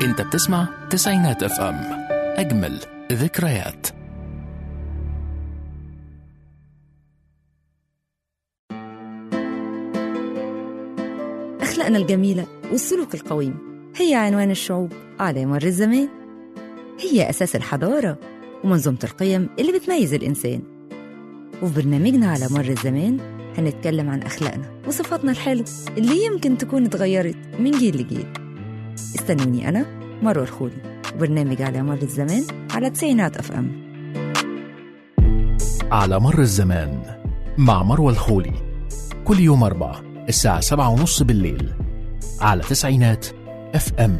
انت بتسمع تسعينات اف ام اجمل ذكريات أخلاقنا الجميلة والسلوك القويم هي عنوان الشعوب على مر الزمان هي أساس الحضارة ومنظومة القيم اللي بتميز الإنسان وفي برنامجنا على مر الزمان هنتكلم عن أخلاقنا وصفاتنا الحلوة اللي يمكن تكون اتغيرت من جيل لجيل استنوني أنا مروة الخولي وبرنامج على مر الزمان على تسعينات أف أم على مر الزمان مع مروى الخولي كل يوم أربعة الساعة سبعة ونص بالليل على تسعينات اف ام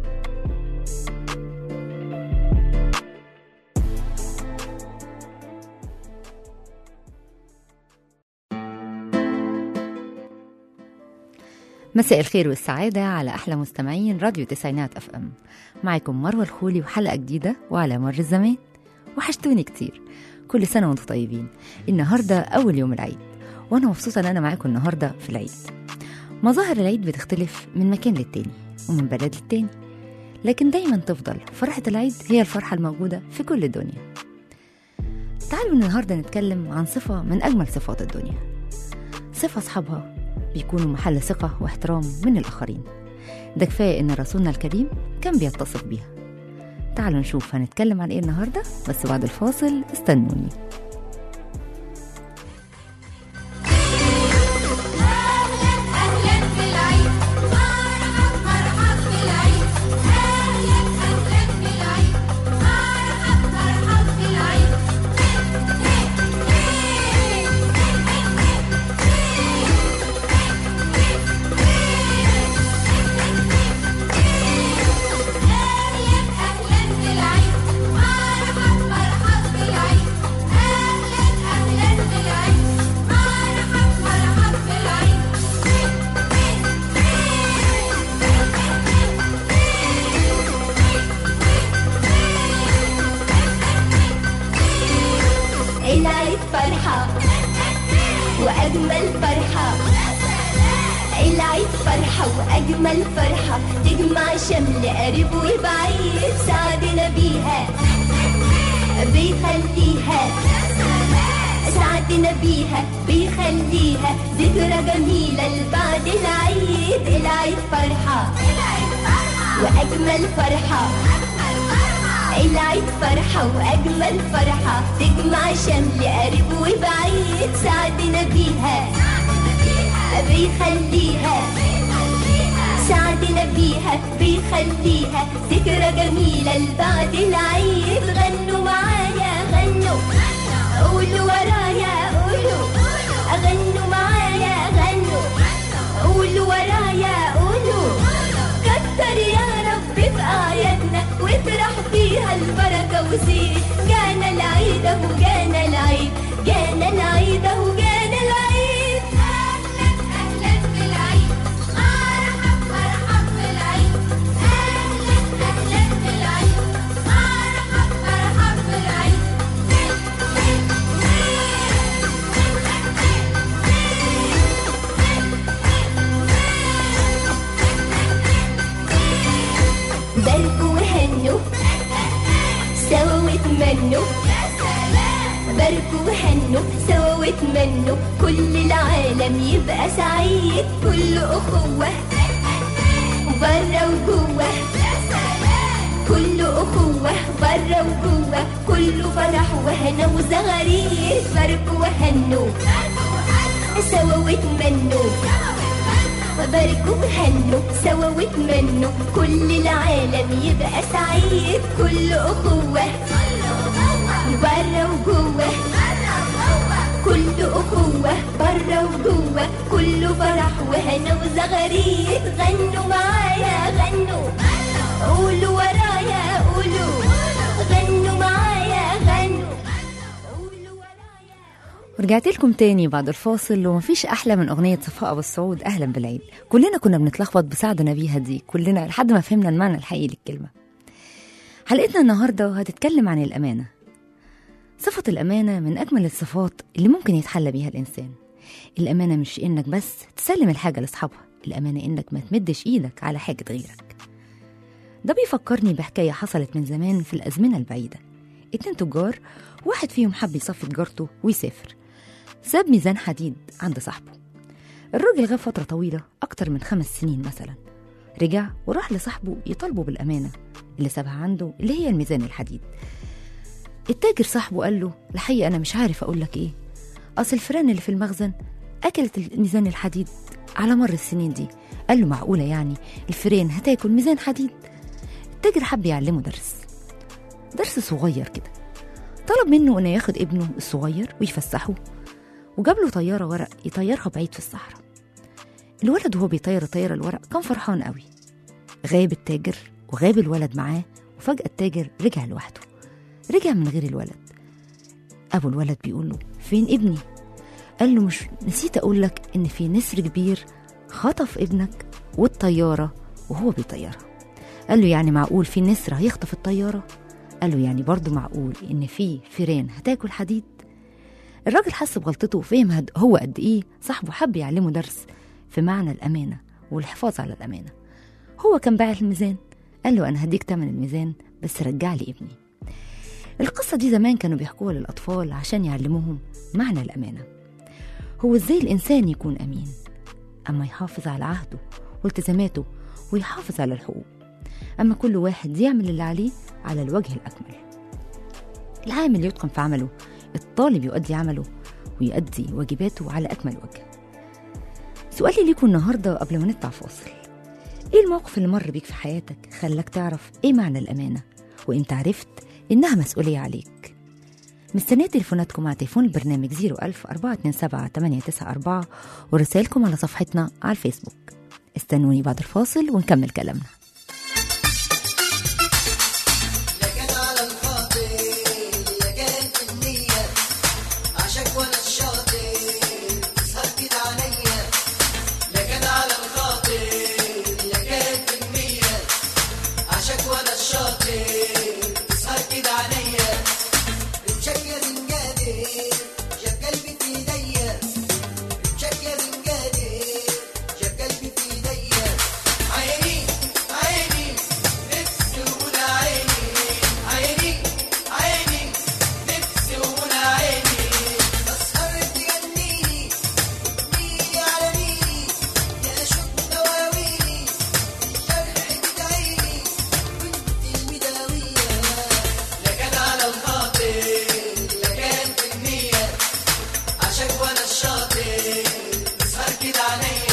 مساء الخير والسعادة على أحلى مستمعين راديو تسعينات أف أم معكم مروة الخولي وحلقة جديدة وعلى مر الزمان وحشتوني كتير كل سنة وانتم طيبين النهاردة أول يوم العيد وأنا مبسوطة إن أنا معاكم النهاردة في العيد مظاهر العيد بتختلف من مكان للتاني ومن بلد للتاني لكن دايما تفضل فرحة العيد هي الفرحة الموجودة في كل الدنيا تعالوا النهاردة نتكلم عن صفة من أجمل صفات الدنيا صفة أصحابها بيكونوا محل ثقة واحترام من الآخرين ده كفاية إن رسولنا الكريم كان بيتصف بيها تعالوا نشوف هنتكلم عن إيه النهاردة بس بعد الفاصل استنوني أهلا بالعيد مرحب مرحب بالعيد أهلا أهلا بالعيد مرحب مرحب بالعيد أهلا أهلا بالعيد مرحب مرحب بالعيد أهلا أهلا بالعيد مرحب مرحب بالعيد العيد فرحة وأجمل فرحة العيد فرحة وأجمل فرحة تجمع شمل قريب وبعيد سعدنا بيها بيخليها سعدنا بيها بيخليها ذكرى جميلة لبعد العيد العيد فرحة وأجمل فرحة العيد فرحة وأجمل فرحة تجمع شمل قريب وبعيد سعدنا بيها بيخليها سعدنا بيها بيخليها ذكرى جميلة لبعد العيد غنوا معايا غنوا قولوا ورايا قولوا غنوا معايا غنوا قولوا ورايا قولوا كتر يا رب في أعيادنا وافرح فيها البركة وزيد جانا العيد أهو جانا العيد جانا العيد أهو جانا العيد أهلا أهلا بالعيد مرحب مرحب بالعيد أهلا أهلا بالعيد مرحب مرحب بالعيد باركوا وهنوا سوا واتمنوا باركوا وهنوا سوا واتمنوا كل العالم يبقى سعيد كل أخوة برا وجوه كل أخوة برا وجوه كله فرح وهنا وزغاريد باركوا وهنوا سوا واتمنوا وباركوا وهنوا سوا واتمنوا كل العالم يبقى سعيد كل أخوة برا وجوه كل أخوة برا وجوه كله فرح وهنا وزغاريد غنوا معايا غنوا قولوا ورايا قولوا غنوا معايا غنوا قولوا ورايا ورجعت لكم تاني بعد الفاصل ومفيش أحلى من أغنية صفاء أبو السعود أهلا بالعيد كلنا كنا بنتلخبط بسعدنا بيها دي كلنا لحد ما فهمنا المعنى الحقيقي للكلمة حلقتنا النهاردة هتتكلم عن الأمانة صفة الأمانة من أجمل الصفات اللي ممكن يتحلى بيها الإنسان الأمانة مش إنك بس تسلم الحاجة لأصحابها الأمانة إنك ما تمدش إيدك على حاجة غيرك ده بيفكرني بحكاية حصلت من زمان في الأزمنة البعيدة اتنين تجار واحد فيهم حب يصفي تجارته ويسافر ساب ميزان حديد عند صاحبه الراجل غاب فترة طويلة أكتر من خمس سنين مثلا رجع وراح لصاحبه يطالبه بالأمانة اللي سابها عنده اللي هي الميزان الحديد التاجر صاحبه قال له الحقيقة أنا مش عارف أقول لك إيه أصل الفئران اللي في المخزن أكلت الميزان الحديد على مر السنين دي قال له معقولة يعني الفئران هتاكل ميزان حديد التاجر حب يعلمه درس درس صغير كده طلب منه انه ياخد ابنه الصغير ويفسحه وجاب له طياره ورق يطيرها بعيد في الصحراء الولد وهو بيطير طيارة الورق كان فرحان قوي غاب التاجر وغاب الولد معاه وفجأة التاجر رجع لوحده رجع من غير الولد أبو الولد بيقول له فين ابني؟ قال له مش نسيت أقول لك إن في نسر كبير خطف ابنك والطيارة وهو بيطيرها قال له يعني معقول في نسر هيخطف الطيارة؟ قال له يعني برضه معقول إن في فيران هتاكل حديد؟ الراجل حس بغلطته وفهم هد- هو قد إيه صاحبه حب يعلمه درس في معنى الأمانة والحفاظ على الأمانة هو كان باع الميزان قال له أنا هديك تمن الميزان بس رجع لي ابني القصة دي زمان كانوا بيحكوها للأطفال عشان يعلموهم معنى الأمانة هو إزاي الإنسان يكون أمين أما يحافظ على عهده والتزاماته ويحافظ على الحقوق أما كل واحد يعمل اللي عليه على الوجه الأكمل العامل يتقن في عمله الطالب يؤدي عمله ويؤدي واجباته على أكمل وجه سؤالي ليكم النهاردة قبل ما نطلع فاصل إيه الموقف اللي مر بيك في حياتك خلاك تعرف إيه معنى الأمانة وإمتى عرفت إنها مسؤولية عليك مستنية تليفوناتكم على تليفون البرنامج 01000 427 894 ورسائلكم على صفحتنا على الفيسبوك استنوني بعد الفاصل ونكمل كلامنا لكن على الخاطر لكن في النية عشاك وانا الشاطر تسهر كده عليا لكن على الخاطر لكن في النية عشاك وانا الشاطر تسهر كده عليا بتشكل قادر جاب قلبي في ايديا بتشكل قادر جاب قلبي في ايديا عيني عيني نفسي ولا عيني عيني عيني نفسي ولا عيني تسهر تغنيني وتميلي على ميلي يا شوق دواويني الجرح بتعيني وانت المداوية لكن على الخاطر لكن في النية عشاك وانا الشاطر تسهر كده عليا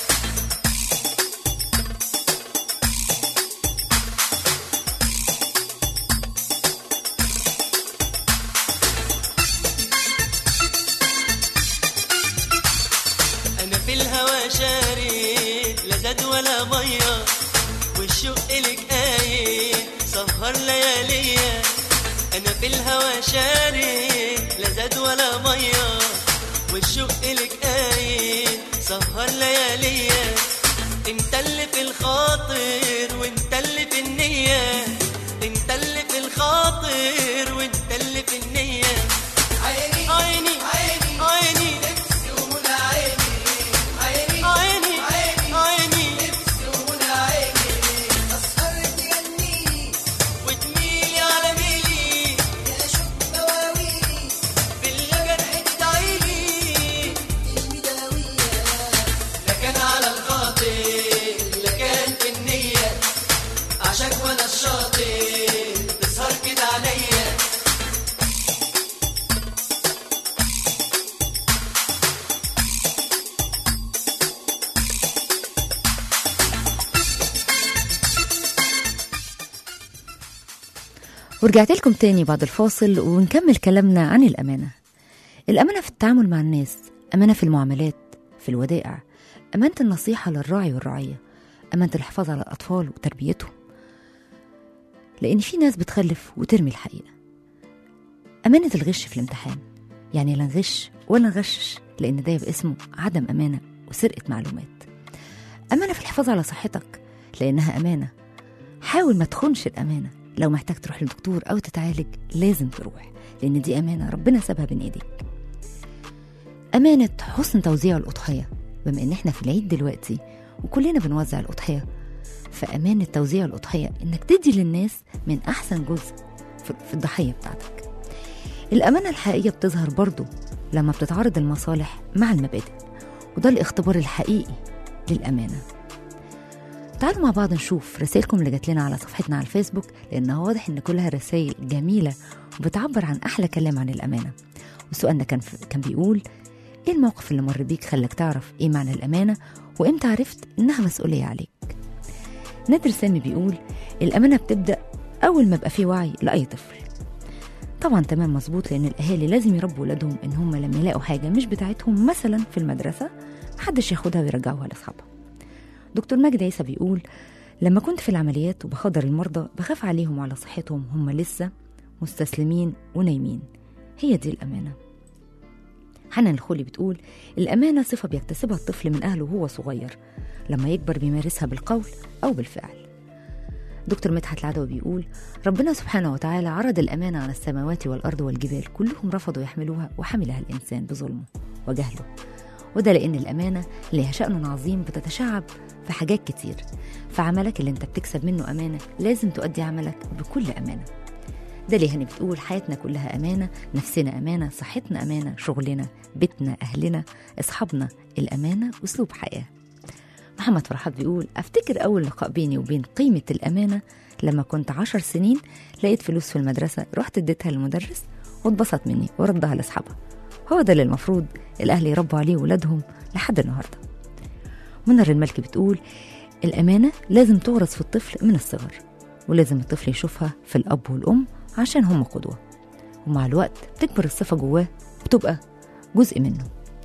انا في الهوى شارد لا زاد ولا ميه والشوق لك قايد سهر لياليا انا في الهوى شارد لا زاد ولا ميه والشوق لك قايد سهر لياليا انت اللي في الخاطر وانت اللي في النيه انت اللي في الخاطر وانت اللي في النيه عيني عيني عيني عيني نفسي ولا عيني عيني عيني عيني عيني نفسي ولا عيني أسهر تغنيني وتميلي على ميلي يا شوق دواويني بالجرح تدعيلي المداوية لكن على الخاطر لكن في النية عشاك وانا الشاطر تسهر كده عليا ورجعت لكم تاني بعد الفاصل ونكمل كلامنا عن الأمانة الأمانة في التعامل مع الناس أمانة في المعاملات في الودائع أمانة النصيحة للراعي والرعية أمانة الحفاظ على الأطفال وتربيتهم لأن في ناس بتخلف وترمي الحقيقة أمانة الغش في الامتحان يعني لا نغش ولا نغشش لأن ده يبقى اسمه عدم أمانة وسرقة معلومات أمانة في الحفاظ على صحتك لأنها أمانة حاول ما تخونش الأمانة لو محتاج تروح لدكتور أو تتعالج لازم تروح لأن دي أمانة ربنا سابها بين إيديك أمانة حسن توزيع الأضحية بما إن إحنا في العيد دلوقتي وكلنا بنوزع الأضحية فأمانة توزيع الأضحية إنك تدي للناس من أحسن جزء في في الضحية بتاعتك الأمانة الحقيقية بتظهر برضو لما بتتعارض المصالح مع المبادئ وده الاختبار الحقيقي للأمانة تعالوا مع بعض نشوف رسائلكم اللي جات لنا على صفحتنا على الفيسبوك لأنها واضح إن كلها رسائل جميلة وبتعبر عن أحلى كلام عن الأمانة وسؤالنا كان كان بيقول إيه الموقف اللي مر بيك خلاك تعرف إيه معنى الأمانة وإمتى عرفت إنها مسؤولية عليك نادر سامي بيقول الأمانة بتبدأ أول ما يبقى فيه وعي لأي طفل طبعا تمام مظبوط لأن الأهالي لازم يربوا ولادهم إن هم لما يلاقوا حاجة مش بتاعتهم مثلا في المدرسة محدش ياخدها ويرجعوها لأصحابها دكتور مجدي عيسى بيقول لما كنت في العمليات وبخدر المرضى بخاف عليهم وعلى صحتهم هم لسه مستسلمين ونايمين هي دي الأمانة حنان الخولي بتقول الأمانة صفة بيكتسبها الطفل من أهله وهو صغير لما يكبر بيمارسها بالقول أو بالفعل دكتور مدحت العدوي بيقول ربنا سبحانه وتعالى عرض الأمانة على السماوات والأرض والجبال كلهم رفضوا يحملوها وحملها الإنسان بظلمه وجهله وده لأن الأمانة لها شأن عظيم بتتشعب في حاجات كتير فعملك اللي انت بتكسب منه أمانة لازم تؤدي عملك بكل أمانة ده ليه هاني بتقول حياتنا كلها أمانة نفسنا أمانة صحتنا أمانة شغلنا بيتنا أهلنا أصحابنا الأمانة أسلوب حياة محمد فرحات بيقول أفتكر أول لقاء بيني وبين قيمة الأمانة لما كنت عشر سنين لقيت فلوس في المدرسة رحت اديتها للمدرس واتبسط مني وردها لأصحابها هو ده اللي المفروض الأهل يربوا عليه ولادهم لحد النهاردة منر الملكي بتقول الأمانة لازم تورث في الطفل من الصغر ولازم الطفل يشوفها في الأب والأم عشان هم قدوة ومع الوقت بتكبر الصفة جواه وتبقى جزء منه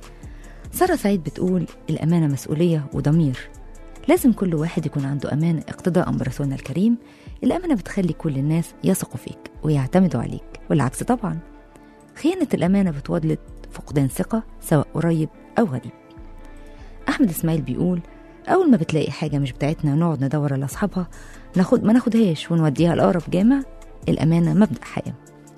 سارة سعيد بتقول الأمانة مسؤولية وضمير لازم كل واحد يكون عنده أمانة اقتداء برسولنا الكريم الأمانة بتخلي كل الناس يثقوا فيك ويعتمدوا عليك والعكس طبعا خيانة الأمانة بتولد فقدان ثقة سواء قريب أو غريب أحمد إسماعيل بيقول أول ما بتلاقي حاجة مش بتاعتنا ونقعد ندور على أصحابها ناخد ما ناخدهاش ونوديها لأقرب جامع الأمانة مبدأ حياة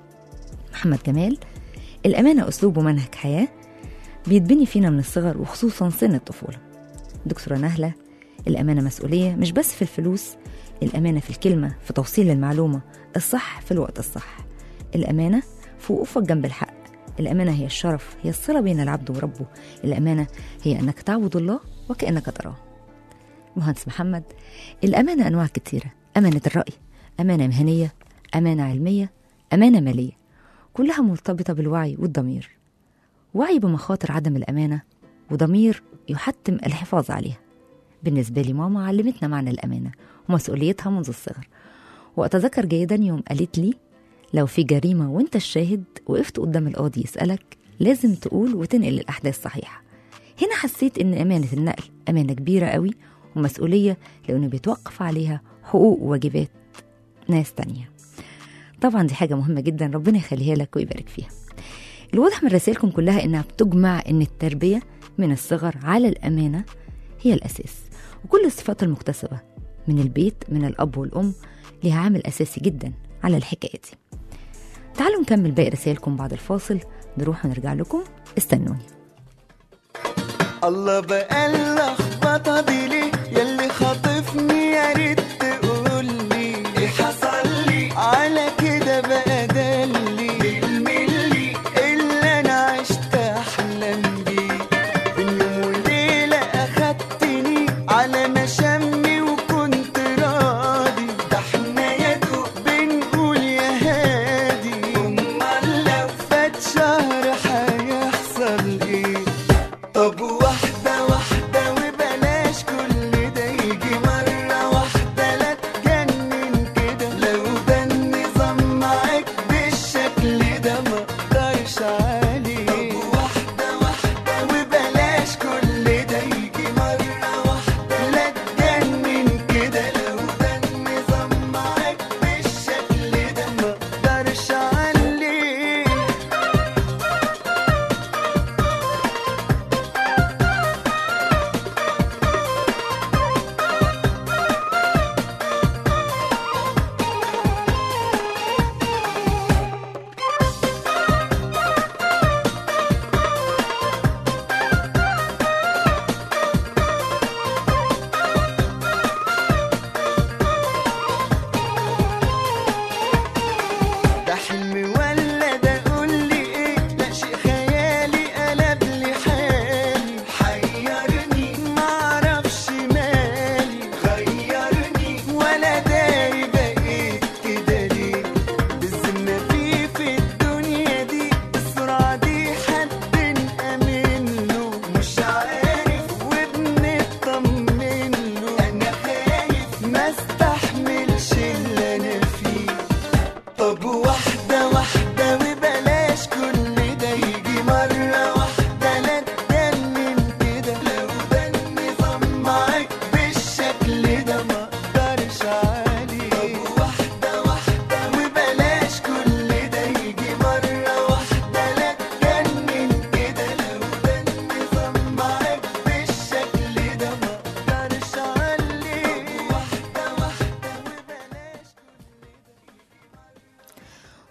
محمد جمال الأمانة أسلوب ومنهج حياة بيتبني فينا من الصغر وخصوصا سن الطفولة دكتورة نهلة الأمانة مسؤولية مش بس في الفلوس الأمانة في الكلمة في توصيل المعلومة الصح في الوقت الصح الأمانة في وقوفك جنب الحق الأمانة هي الشرف هي الصلة بين العبد وربه الأمانة هي أنك تعبد الله وكأنك تراه مهندس محمد الأمانة أنواع كثيرة أمانة الرأي أمانة مهنية أمانة علمية أمانة مالية كلها مرتبطة بالوعي والضمير وعي بمخاطر عدم الأمانة وضمير يحتم الحفاظ عليها بالنسبة لي ماما علمتنا معنى الأمانة ومسؤوليتها منذ الصغر وأتذكر جيدا يوم قالت لي لو في جريمة وانت الشاهد وقفت قدام القاضي يسألك لازم تقول وتنقل الأحداث صحيحة هنا حسيت إن أمانة النقل أمانة كبيرة قوي ومسؤولية لأنه بيتوقف عليها حقوق وواجبات ناس تانية طبعا دي حاجة مهمة جدا ربنا يخليها لك ويبارك فيها الواضح من رسائلكم كلها إنها بتجمع إن التربية من الصغر على الأمانة هي الأساس وكل الصفات المكتسبة من البيت من الأب والأم ليها عامل أساسي جدا على الحكاية دي تعالوا نكمل باقي رسائلكم بعد الفاصل نروح ونرجع لكم استنوني الله بقى اللخبطه دي ليه ياللي خاطفني يا ريت تقول لي ايه حصل لي على كده بقى دلي بالملي اللي انا عشت احلم بيه بين يوم وليله اخدتني على مشامي وكنت راضي ده احنا يا دوب بنقول يا هادي امال لو فات شهر هيحصل ايه طب واحدة واحدة وبلاش كل ده يجي مرة واحدة لا تجنن كده لو ده النظام معاك بالشكل ده ما اقدرش عليه طب واحدة واحدة وبلاش كل ده يجي مرة واحدة لا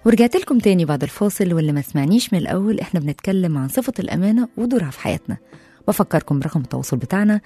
ورجعت لكم تاني بعد الفاصل واللي ما سمعنيش من الأول احنا بنتكلم عن صفة الأمانة ودورها في حياتنا بفكركم برقم التواصل بتاعنا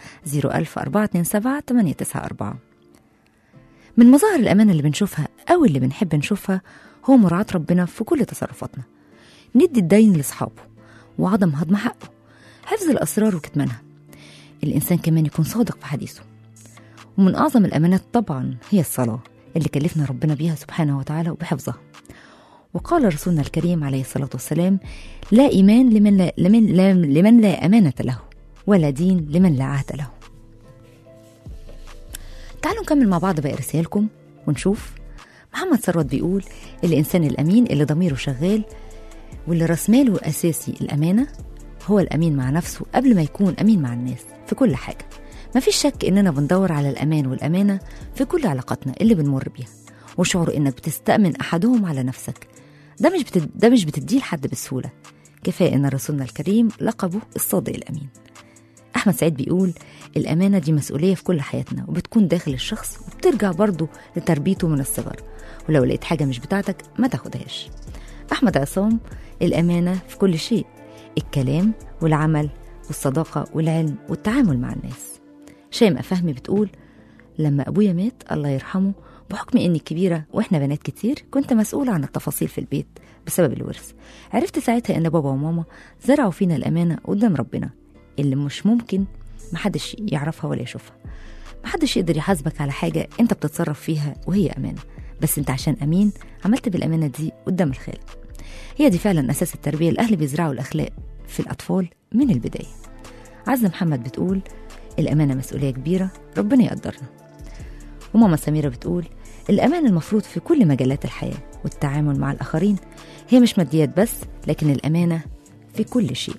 00427 من مظاهر الأمانة اللي بنشوفها أو اللي بنحب نشوفها هو مراعاة ربنا في كل تصرفاتنا ندي الدين لأصحابه وعدم هضم حقه حفظ الأسرار وكتمانها الإنسان كمان يكون صادق في حديثه ومن أعظم الأمانات طبعا هي الصلاة اللي كلفنا ربنا بيها سبحانه وتعالى وبحفظها وقال رسولنا الكريم عليه الصلاة والسلام لا إيمان لمن لا, لمن لا, لمن لا أمانة له ولا دين لمن لا عهد له تعالوا نكمل مع بعض باقي رسائلكم ونشوف محمد ثروت بيقول الإنسان الأمين اللي ضميره شغال واللي رسماله أساسي الأمانة هو الأمين مع نفسه قبل ما يكون أمين مع الناس في كل حاجة مفيش شك إننا بندور على الأمان والأمانة في كل علاقاتنا اللي بنمر بيها وشعور إنك بتستأمن أحدهم على نفسك ده مش بتد... ده مش بتديه لحد بسهولة كفاية إن رسولنا الكريم لقبه الصادق الأمين أحمد سعيد بيقول الأمانة دي مسؤولية في كل حياتنا وبتكون داخل الشخص وبترجع برضه لتربيته من الصغر ولو لقيت حاجة مش بتاعتك ما تاخدهاش أحمد عصام الأمانة في كل شيء الكلام والعمل والصداقة والعلم والتعامل مع الناس شيماء فهمي بتقول لما أبويا مات الله يرحمه بحكم إني كبيرة وإحنا بنات كتير كنت مسؤولة عن التفاصيل في البيت بسبب الورث عرفت ساعتها إن بابا وماما زرعوا فينا الأمانة قدام ربنا اللي مش ممكن محدش يعرفها ولا يشوفها محدش يقدر يحاسبك على حاجة أنت بتتصرف فيها وهي أمانة بس أنت عشان أمين عملت بالأمانة دي قدام الخالق هي دي فعلا أساس التربية الأهل بيزرعوا الأخلاق في الأطفال من البداية عزة محمد بتقول الأمانة مسؤولية كبيرة ربنا يقدرنا وماما سميرة بتقول الأمانة المفروض في كل مجالات الحياة والتعامل مع الآخرين هي مش ماديات بس لكن الأمانة في كل شيء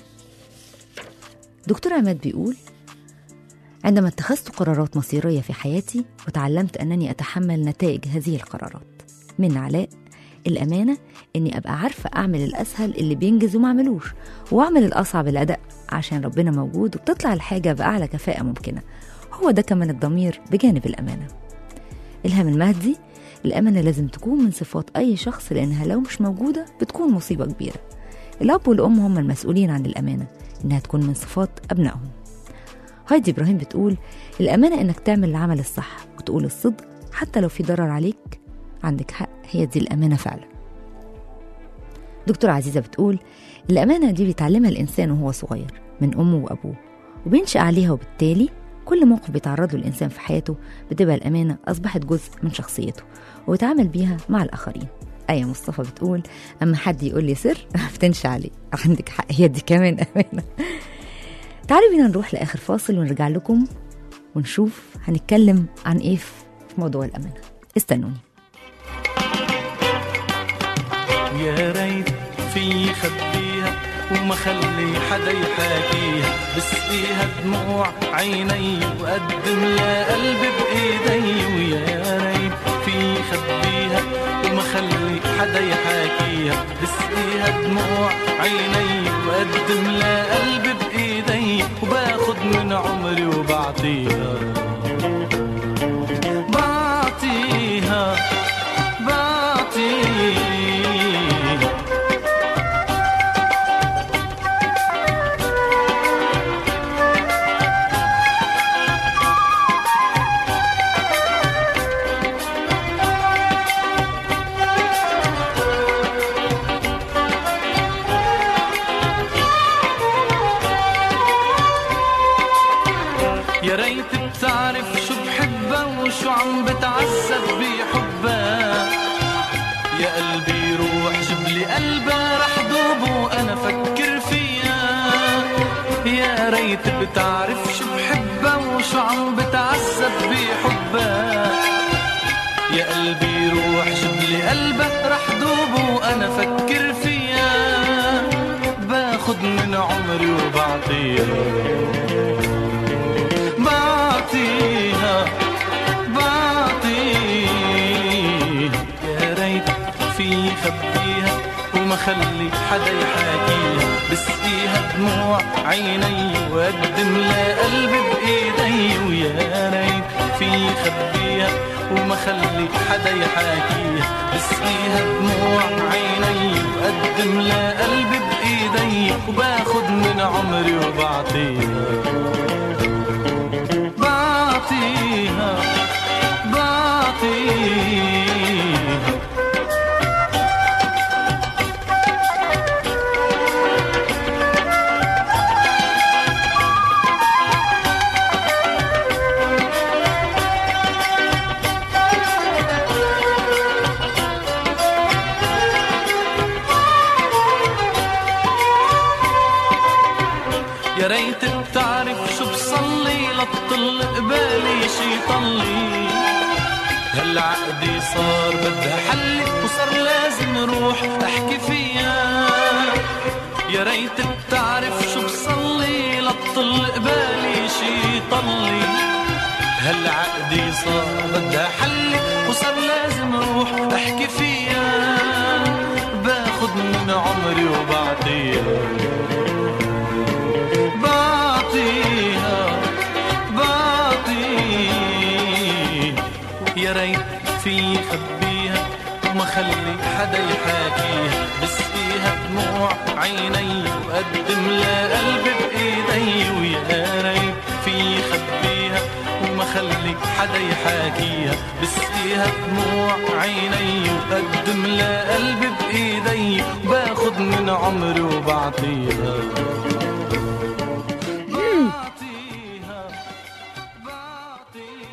دكتور عماد بيقول عندما اتخذت قرارات مصيرية في حياتي وتعلمت أنني أتحمل نتائج هذه القرارات من علاء الأمانة إني أبقى عارفة أعمل الأسهل اللي بينجز وما أعملوش وأعمل الأصعب الأداء عشان ربنا موجود وبتطلع الحاجة بأعلى كفاءة ممكنة هو ده كمان الضمير بجانب الأمانة إلهام المهدي الأمانة لازم تكون من صفات أي شخص لأنها لو مش موجودة بتكون مصيبة كبيرة الأب والأم هم المسؤولين عن الأمانة إنها تكون من صفات أبنائهم هايدي إبراهيم بتقول الأمانة إنك تعمل العمل الصح وتقول الصدق حتى لو في ضرر عليك عندك حق هي دي الأمانة فعلا دكتورة عزيزة بتقول الأمانة دي بيتعلمها الإنسان وهو صغير من أمه وأبوه وبينشأ عليها وبالتالي كل موقف بيتعرض له الإنسان في حياته بتبقى الأمانة أصبحت جزء من شخصيته ويتعامل بيها مع الآخرين آية مصطفى بتقول أما حد يقول لي سر أفتنش عليه عندك حق هي دي كمان أمانة تعالوا بينا نروح لآخر فاصل ونرجع لكم ونشوف هنتكلم عن إيه في موضوع الأمانة استنوني يا ريت في خبيها وما خلي حدا يحاكيها بسقيها دموع عيني وقدم لها قلبي بايدي ويا ريت في خبيها وما خلي حدا يحاكيها بسقيها دموع عيني وقدم لها قلبي بايدي وباخد من عمري وبعطيها بعطيها بعطيها يا ريت بتعرف شو بحبها وشو عم بتعذب بحبها يا قلبي روح جيب لي قلبها رح دوب وانا فكر فيها يا ريت بتعرف شو بحبها وشو عم بتعذب بحبها يا قلبي روح جيب لي قلبها رح دوب وانا فكر فيها باخد من عمري وبعطيها بعطيها بعطيها يا ريت في خبيها وما خلي حدا يحاكيها بسقيها دموع عيني وقدم لها قلبي بايدي ويا ريت في خبيها وما خلي حدا يحاكيها بسقيها دموع عيني وقدم لقلبي بإيدي وباخد من عمري وبعطيها بعطيها بعطيها يا ريت بتعرف شو بصلي لتطل قبالي شي طلي هالعقدي صار بدها حل وصار لازم روح احكي فيها يا ريت بتعرف شو بصلي لتطل قبالي شي طلي هالعقدي صار بدها حل وصار لازم روح احكي فيها باخد من عمري وبعطيها بعطيها بعطيها يا ريت في خبيها وما خلي حدا يحاكيها بسقيها دموع عيني وقدم لقلبي بايدي ويا ريت في خبيها وما خلي حدا يحاكيها بسقيها دموع عيني وقدم لقلبي بايدي باخد من عمري وبعطيها بعطيها بعطيها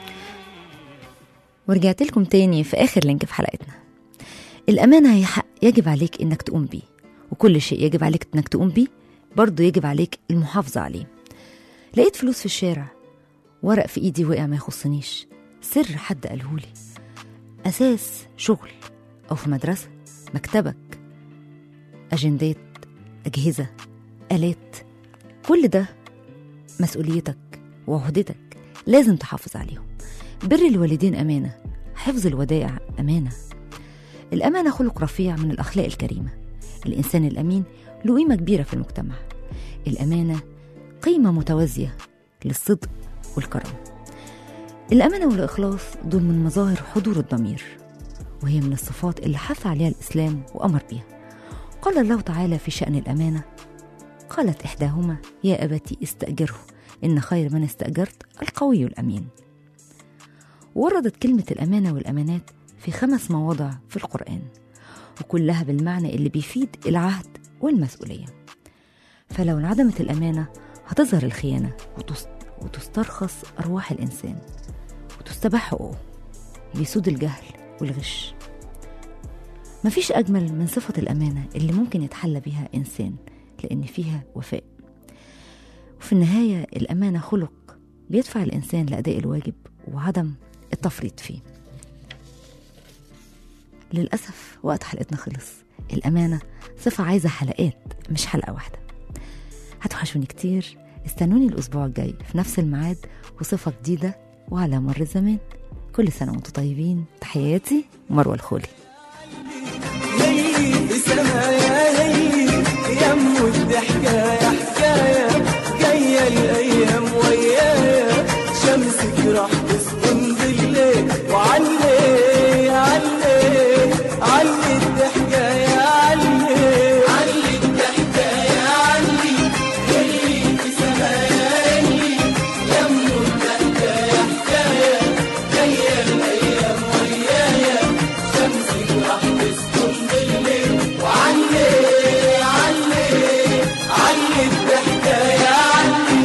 ورجعت لكم تاني في آخر لينك في حلقتنا الأمانة هي حق يجب عليك إنك تقوم بيه وكل شيء يجب عليك إنك تقوم بيه برضه يجب عليك المحافظة عليه لقيت فلوس في الشارع ورق في إيدي وقع ما يخصنيش سر حد قالهولي أساس شغل أو في مدرسة مكتبك أجندات أجهزة آلات كل ده مسؤوليتك وعهدتك لازم تحافظ عليهم بر الوالدين أمانة حفظ الودائع أمانة الأمانة خلق رفيع من الأخلاق الكريمة الإنسان الأمين له قيمة كبيرة في المجتمع الأمانة قيمة متوازية للصدق والكرم الأمانة والإخلاص دول من مظاهر حضور الضمير وهي من الصفات اللي حث عليها الإسلام وأمر بيها قال الله تعالى في شأن الأمانة قالت إحداهما يا أبتي استأجره إن خير من استأجرت القوي الأمين وردت كلمة الأمانة والأمانات في خمس مواضع في القرآن وكلها بالمعنى اللي بيفيد العهد والمسؤولية فلو انعدمت الأمانة هتظهر الخيانة وتس- وتسترخص أرواح الإنسان وتستباح حقوقه بيسود الجهل والغش مفيش أجمل من صفة الأمانة اللي ممكن يتحلى بيها إنسان لأن فيها وفاء وفي النهاية الأمانة خلق بيدفع الإنسان لأداء الواجب وعدم التفريط فيه للأسف وقت حلقتنا خلص الأمانة صفة عايزة حلقات مش حلقة واحدة هتوحشوني كتير استنوني الأسبوع الجاي في نفس الميعاد وصفة جديدة وعلى مر الزمان كل سنة وانتم طيبين تحياتي مروة الخولي ليلي في سمايا ليلي يم الضحكاية حكاية جاية الأيام ويايا شمسك راح تسكن بالليل وعلي علي علي الضحكاية علي علي الضحكاية علي ليلي في سمايا ليلي يم الضحكاية حكاية جاية الأيام ويايا شمسك راح تسكن بالليل وعلي علي علي الضحكاية علي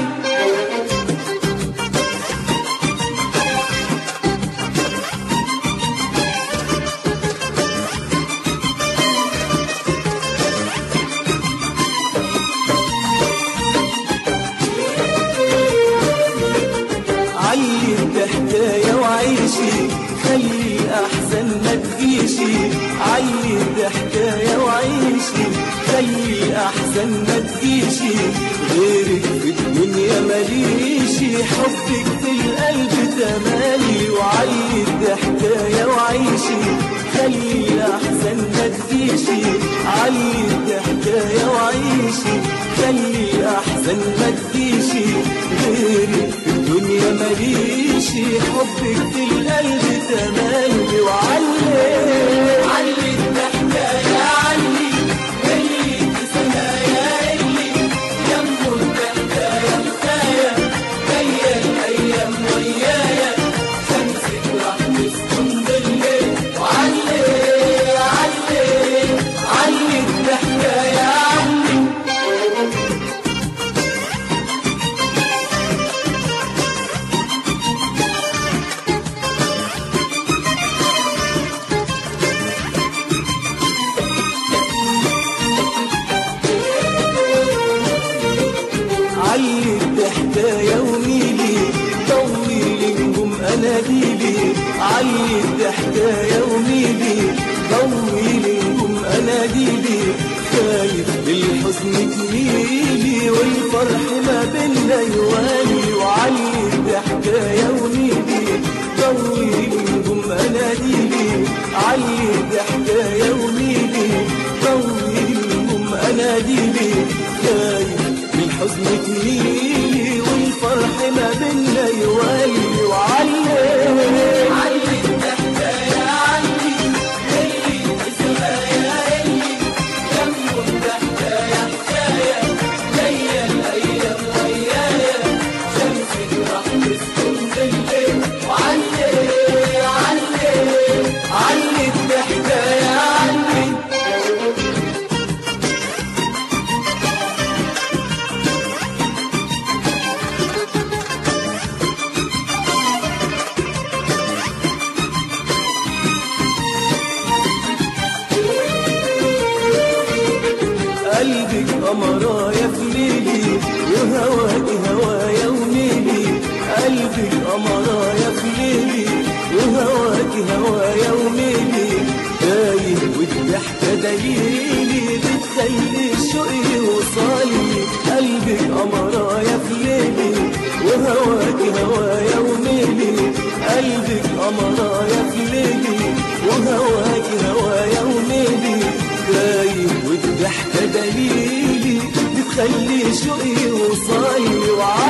علي الحكاية وعيشي خلي الأحزان ما تجيشي علي الحكاية وعيشي خلي الأحزان ما تجيشي غيرك في الدنيا ماليشي حبك في القلب تمالي وعلي الحكاية وعيشي خلي الأحزان ما تجيشي علي الحكاية وعيشي خلي الأحزان ما تجيشي غيرك في الدنيا ماليشي حبك في القلب تملي وعلي علي الضحكة يا علي اللي تسمى يا اللي يمه الضحكة يا حكاية جاية الأيام ويايا شمسك راح تسكن بالليل وعلي علي علي الضحكة يا علي علي الضحكة وميلي طولي نجوم اناديلي علي الضحكة وميلي طولي نجوم اناديلي خايف للحزن تميلي والفرح ما بينا يوالي وعلي الضحكة وميلي طولي نجوم اناديلي علي الضحكة وميلي طولي نجوم اناديلي خايف من حزن تميلي والفرح ما بينا يوالي وعلي علي الضحكة يا علي اللي تسمى يا اللي يمه الضحكة يا حكاية جاية الأيام ويايا شمسك راح تسكن بالليل وعلي علي علي الضحكة يا علي قلبك قمرايا في ليلي وهواك هوايا وميلي قلبك قمرايا في ليلي وهواك هوايا وميلي تايه والضحكة دليلي بتخلي الشوق يوصلي قلبك قمرايا في ليلي وهواك هوايا وميلي قلبك قمرايا في ليلي وهواك هوايا وميلي تايه والضحكة دليلي بتخلي شوقي يوصلي وعلي